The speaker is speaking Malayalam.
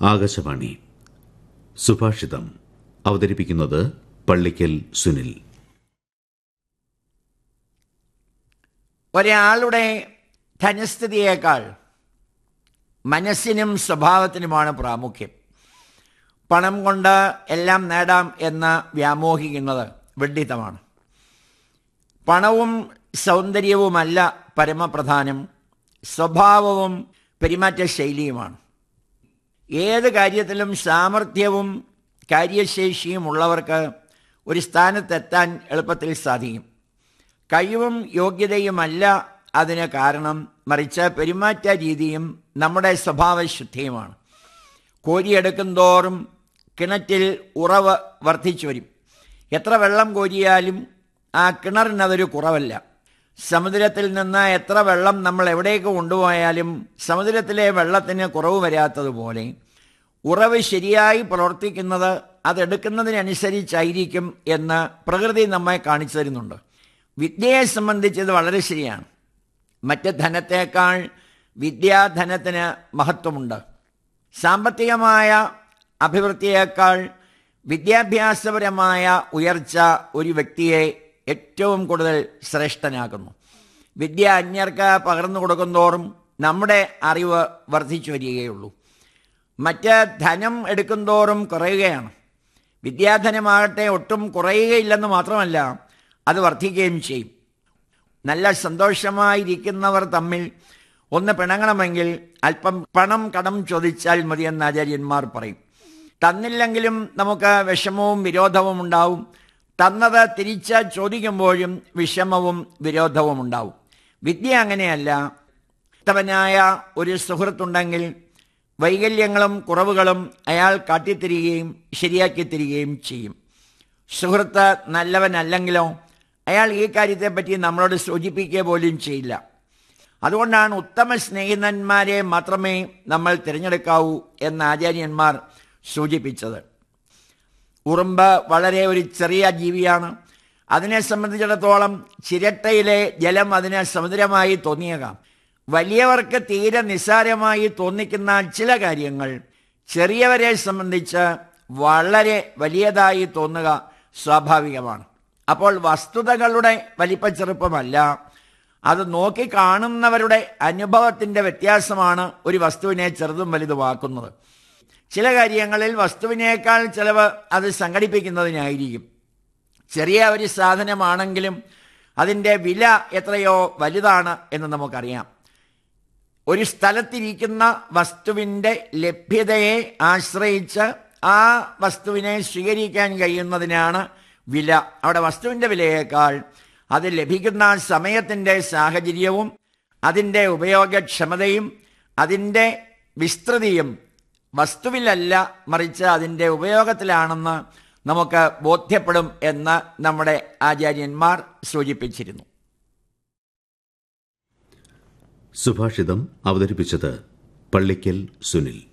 ആകാശവാണി സുഭാഷിതം അവതരിപ്പിക്കുന്നത് പള്ളിക്കൽ സുനിൽ ഒരാളുടെ ധനസ്ഥിതിയേക്കാൾ മനസ്സിനും സ്വഭാവത്തിനുമാണ് പ്രാമുഖ്യം പണം കൊണ്ട് എല്ലാം നേടാം എന്ന് വ്യാമോഹിക്കുന്നത് വിഡ്ഢിത്തമാണ് പണവും സൗന്ദര്യവുമല്ല പരമപ്രധാനം സ്വഭാവവും പെരുമാറ്റ ശൈലിയുമാണ് ഏത് കാര്യത്തിലും സാമർഥ്യവും കാര്യശേഷിയും ഉള്ളവർക്ക് ഒരു സ്ഥാനത്തെത്താൻ എളുപ്പത്തിൽ സാധിക്കും കഴിവും യോഗ്യതയുമല്ല അതിന് കാരണം മറിച്ച് പെരുമാറ്റ രീതിയും നമ്മുടെ സ്വഭാവശുദ്ധിയുമാണ് കോരിയെടുക്കും തോറും കിണറ്റിൽ ഉറവ് വർദ്ധിച്ചു വരും എത്ര വെള്ളം കോരിയാലും ആ കിണറിനതൊരു കുറവല്ല സമുദ്രത്തിൽ നിന്ന് എത്ര വെള്ളം നമ്മൾ എവിടേക്ക് കൊണ്ടുപോയാലും സമുദ്രത്തിലെ വെള്ളത്തിന് കുറവ് വരാത്തതുപോലെ ഉറവ് ശരിയായി പ്രവർത്തിക്കുന്നത് അതെടുക്കുന്നതിനനുസരിച്ചായിരിക്കും എന്ന് പ്രകൃതി നമ്മെ കാണിച്ചു തരുന്നുണ്ട് വിദ്യയെ സംബന്ധിച്ച് ഇത് വളരെ ശരിയാണ് മറ്റ് ധനത്തേക്കാൾ വിദ്യാധനത്തിന് മഹത്വമുണ്ട് സാമ്പത്തികമായ അഭിവൃദ്ധിയേക്കാൾ വിദ്യാഭ്യാസപരമായ ഉയർച്ച ഒരു വ്യക്തിയെ ഏറ്റവും കൂടുതൽ ശ്രേഷ്ഠനാക്കുന്നു വിദ്യ അന്യർക്ക് പകർന്നു കൊടുക്കുന്തോറും നമ്മുടെ അറിവ് വർദ്ധിച്ചു വരികയുള്ളൂ മറ്റ് ധനം എടുക്കുന്തോറും കുറയുകയാണ് വിദ്യാധനമാകട്ടെ ഒട്ടും കുറയുകയില്ലെന്ന് മാത്രമല്ല അത് വർദ്ധിക്കുകയും ചെയ്യും നല്ല സന്തോഷമായിരിക്കുന്നവർ തമ്മിൽ ഒന്ന് പിണങ്ങണമെങ്കിൽ അല്പം പണം കടം ചോദിച്ചാൽ മതിയെന്ന് ആചാര്യന്മാർ പറയും തന്നില്ലെങ്കിലും നമുക്ക് വിഷമവും വിരോധവും ഉണ്ടാവും തന്നത് തിരിച്ച് ചോദിക്കുമ്പോഴും വിഷമവും വിരോധവും ഉണ്ടാവും വിദ്യ അങ്ങനെയല്ല ഉത്തമനായ ഒരു സുഹൃത്തുണ്ടെങ്കിൽ വൈകല്യങ്ങളും കുറവുകളും അയാൾ കാട്ടിത്തരികയും ശരിയാക്കി തരികയും ചെയ്യും സുഹൃത്ത് നല്ലവനല്ലെങ്കിലോ അയാൾ ഈ കാര്യത്തെപ്പറ്റി നമ്മളോട് സൂചിപ്പിക്കുക പോലും ചെയ്യില്ല അതുകൊണ്ടാണ് ഉത്തമ സ്നേഹിതന്മാരെ മാത്രമേ നമ്മൾ തിരഞ്ഞെടുക്കാവൂ എന്ന് ആചാര്യന്മാർ സൂചിപ്പിച്ചത് ഉറുമ്പ് വളരെ ഒരു ചെറിയ ജീവിയാണ് അതിനെ സംബന്ധിച്ചിടത്തോളം ചിരട്ടയിലെ ജലം അതിന് സമുദ്രമായി തോന്നിയേക്കാം വലിയവർക്ക് തീരെ നിസ്സാരമായി തോന്നിക്കുന്ന ചില കാര്യങ്ങൾ ചെറിയവരെ സംബന്ധിച്ച് വളരെ വലിയതായി തോന്നുക സ്വാഭാവികമാണ് അപ്പോൾ വസ്തുതകളുടെ വലിപ്പച്ചെറുപ്പമല്ല അത് നോക്കി കാണുന്നവരുടെ അനുഭവത്തിൻ്റെ വ്യത്യാസമാണ് ഒരു വസ്തുവിനെ ചെറുതും വലുതുമാക്കുന്നത് ചില കാര്യങ്ങളിൽ വസ്തുവിനേക്കാൾ ചിലവ് അത് സംഘടിപ്പിക്കുന്നതിനായിരിക്കും ചെറിയ ഒരു സാധനമാണെങ്കിലും അതിൻ്റെ വില എത്രയോ വലുതാണ് എന്ന് നമുക്കറിയാം ഒരു സ്ഥലത്തിരിക്കുന്ന വസ്തുവിൻ്റെ ലഭ്യതയെ ആശ്രയിച്ച് ആ വസ്തുവിനെ സ്വീകരിക്കാൻ കഴിയുന്നതിനാണ് വില അവിടെ വസ്തുവിൻ്റെ വിലയേക്കാൾ അത് ലഭിക്കുന്ന സമയത്തിൻ്റെ സാഹചര്യവും അതിൻ്റെ ഉപയോഗക്ഷമതയും അതിൻ്റെ വിസ്തൃതിയും വസ്തുവിലല്ല മറിച്ച് അതിൻ്റെ ഉപയോഗത്തിലാണെന്ന് നമുക്ക് ബോധ്യപ്പെടും എന്ന് നമ്മുടെ ആചാര്യന്മാർ സൂചിപ്പിച്ചിരുന്നു സുഭാഷിതം അവതരിപ്പിച്ചത് പള്ളിക്കൽ സുനിൽ